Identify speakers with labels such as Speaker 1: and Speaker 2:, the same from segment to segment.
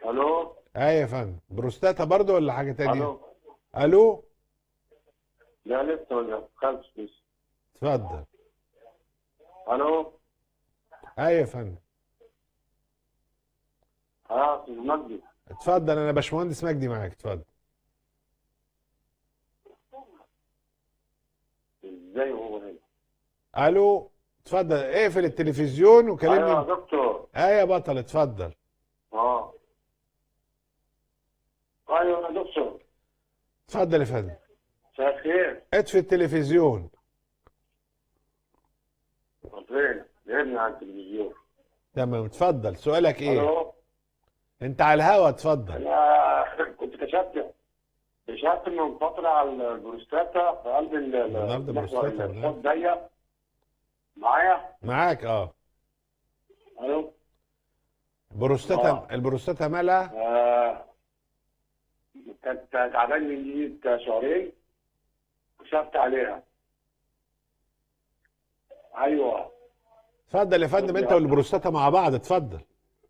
Speaker 1: الو
Speaker 2: ايه يا فندم بروستاتا برضو ولا حاجة تانية
Speaker 1: الو
Speaker 2: الو
Speaker 1: لا لسه ولا خلص لسه
Speaker 2: اتفضل
Speaker 1: الو
Speaker 2: ايه يا فندم
Speaker 1: اه استاذ مجدي
Speaker 2: اتفضل انا باشمهندس مجدي معاك اتفضل
Speaker 1: ازاي هو هنا
Speaker 2: الو اتفضل اقفل التلفزيون
Speaker 1: ايوه
Speaker 2: وكلمني
Speaker 1: يا دكتور
Speaker 2: ايه يا بطل اتفضل
Speaker 1: اه ايوه يا دكتور
Speaker 2: اتفضل يا فندم
Speaker 1: مساء الخير
Speaker 2: اطفي التلفزيون
Speaker 1: فين؟ جايبني على التلفزيون
Speaker 2: تمام اتفضل سؤالك ايه
Speaker 1: الو
Speaker 2: انت على الهوا اتفضل
Speaker 1: انا كنت كشفت كشفت من فتره على البروستاتا في قلب ال- ال-
Speaker 2: النهارده بروستاتا،
Speaker 1: ال- الصوت ضيق معايا
Speaker 2: معاك اه
Speaker 1: الو
Speaker 2: بروستاتا
Speaker 1: آه.
Speaker 2: البروستاتا مالها
Speaker 1: آه، كانت تعبان من دي شهرين كشفت عليها ايوه
Speaker 2: اتفضل يا فندم انت والبروستاتا مع بعض اتفضل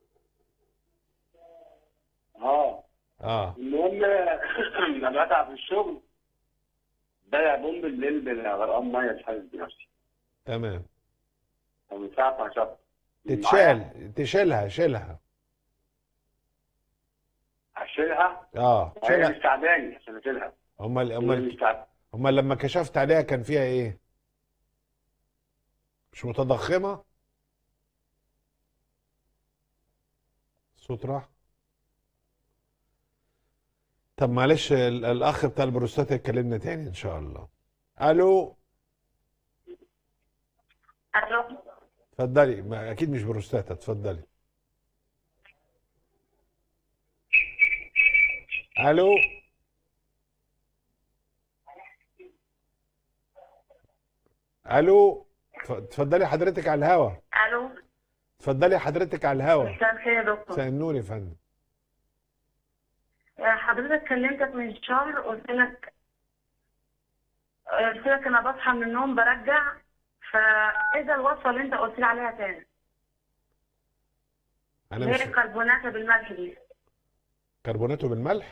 Speaker 1: اه
Speaker 2: اه
Speaker 1: المهم لما اتعب في الشغل بدا بوم بالليل بالغرقان ميه مش حاسس بنفسي
Speaker 2: تمام
Speaker 1: ومن ساعه ما كشفت معايا
Speaker 2: تتشال تشيلها شيلها
Speaker 1: اشيلها
Speaker 2: اه
Speaker 1: هي
Speaker 2: شيلها
Speaker 1: مش تعباني عشان اشيلها
Speaker 2: امال
Speaker 1: هي
Speaker 2: امال
Speaker 1: مش تعباني
Speaker 2: امال لما كشفت عليها كان فيها ايه مش متضخمة الصوت راح طب معلش ال- الاخ بتاع البروستاتا يكلمنا تاني ان شاء الله الو
Speaker 3: الو
Speaker 2: اتفضلي ما اكيد مش بروستاتا اتفضلي الو الو اتف- اتفضلي حضرتك على الهوا
Speaker 3: الو
Speaker 2: اتفضلي حضرتك على الهوا
Speaker 3: مساء الخير يا دكتور
Speaker 2: مساء النور يا فندم
Speaker 3: آه، حضرتك كلمتك من شهر قلت لك قلت لك انا بصحى من النوم برجع فاذا الوصفه اللي انت قلت لي عليها تاني
Speaker 2: انا
Speaker 3: اللي
Speaker 2: مش
Speaker 3: هي الكربونات بالملح دي
Speaker 2: كربوناته بالملح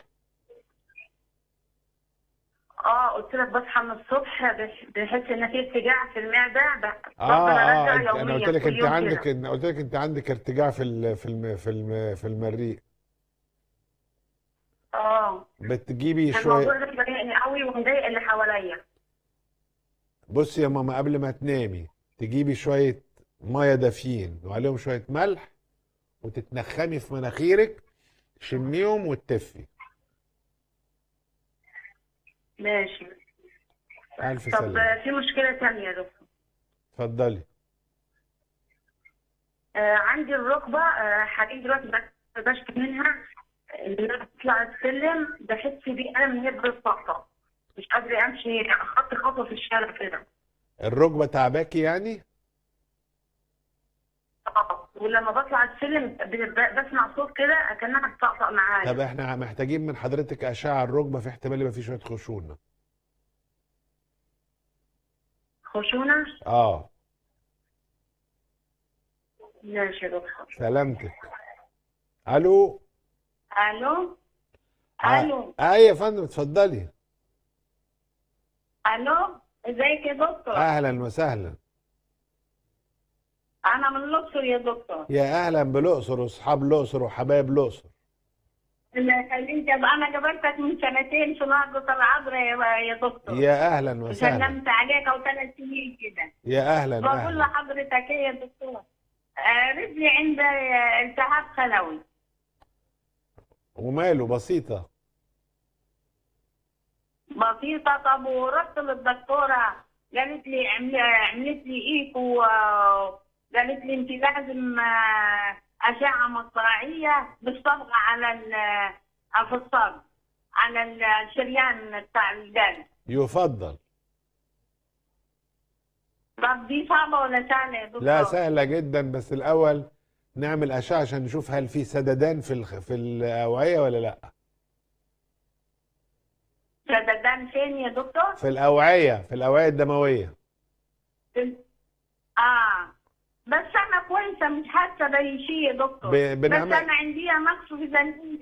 Speaker 3: اه قلت لك بصحى من الصبح بح- بحس ان في ارتجاع في المعده ب-
Speaker 2: اه
Speaker 3: بفضل
Speaker 2: اه
Speaker 3: ارجع
Speaker 2: انت انا
Speaker 3: يوميا
Speaker 2: قلت لك
Speaker 3: كل
Speaker 2: انت
Speaker 3: يوم
Speaker 2: عندك
Speaker 3: كده.
Speaker 2: انا قلت لك انت عندك ارتجاع في ال في الم في الم في المريء
Speaker 3: اه
Speaker 2: بتجيبي شويه
Speaker 3: الموضوع ده بيضايقني قوي ومضايق اللي حواليا
Speaker 2: بصي يا ماما قبل ما تنامي تجيبي شوية مية دافيين وعليهم شوية ملح وتتنخمي في مناخيرك تشميهم وتتفي
Speaker 3: ماشي
Speaker 2: ألف
Speaker 3: طب
Speaker 2: سلامة
Speaker 3: آه، في مشكله تانية يا دكتور
Speaker 2: اتفضلي
Speaker 3: آه عندي الركبة آه حاليا دلوقتي بس- بشكي منها اللي أنا بطلع السلم بحس بألم من هي بتطقطق مش قادرة أمشي خط خطوة في الشارع كده
Speaker 2: الركبة تعباكي يعني
Speaker 3: آه، ولما بطلع السلم ب- ب- بسمع صوت كده كأنها بتطقطق
Speaker 2: طب
Speaker 3: معايا
Speaker 2: احنا محتاجين من حضرتك أشعة الركبة في احتمال يبقى في شوية خشونة
Speaker 3: خشونة
Speaker 2: اه
Speaker 3: ماشي يا دكتور
Speaker 2: سلامتك الو
Speaker 3: ألو
Speaker 2: آه.
Speaker 3: ألو
Speaker 2: اه يا فندم اتفضلي
Speaker 3: ألو ازيك يا دكتور
Speaker 2: اهلا وسهلا
Speaker 3: أنا من الأقصر يا دكتور
Speaker 2: يا اهلا بالاقصر واصحاب الاقصر وحبايب الاقصر
Speaker 3: اللي خليني أنا جبرتك من سنتين في نهضة العذراء يا- يا دكتور
Speaker 2: يا اهلا وسهلا
Speaker 3: سلمت عليك او ثلاث سنين كده
Speaker 2: يا اهلا
Speaker 3: بقول
Speaker 2: اهلا
Speaker 3: لحضرتك ايه يا دكتور آه، رجلي عند آه، التهاب خلوي
Speaker 2: وماله بسيطة
Speaker 3: بسيطة طب ورحت للدكتورة قالت لي عمل- عملت لي ايكو آه، قالت لي انت لازم آه، أشعة مقطعية بالصبغة على ال- في الصدر على الشريان بتاع القلب
Speaker 2: يفضل
Speaker 3: طب دي صعبة ولا سهلة يا دكتور؟
Speaker 2: لا سهلة جدا بس الأول نعمل أشعة عشان نشوف هل في سددان في الخ... في الأوعية ولا لأ
Speaker 3: سددان فين يا دكتور؟
Speaker 2: في الأوعية في الأوعية الدموية
Speaker 3: اه بس انا كويسه مش حاسه باي شيء يا دكتور
Speaker 2: ب-
Speaker 3: بس
Speaker 2: بنعمل
Speaker 3: انا عندي نقص فيتامين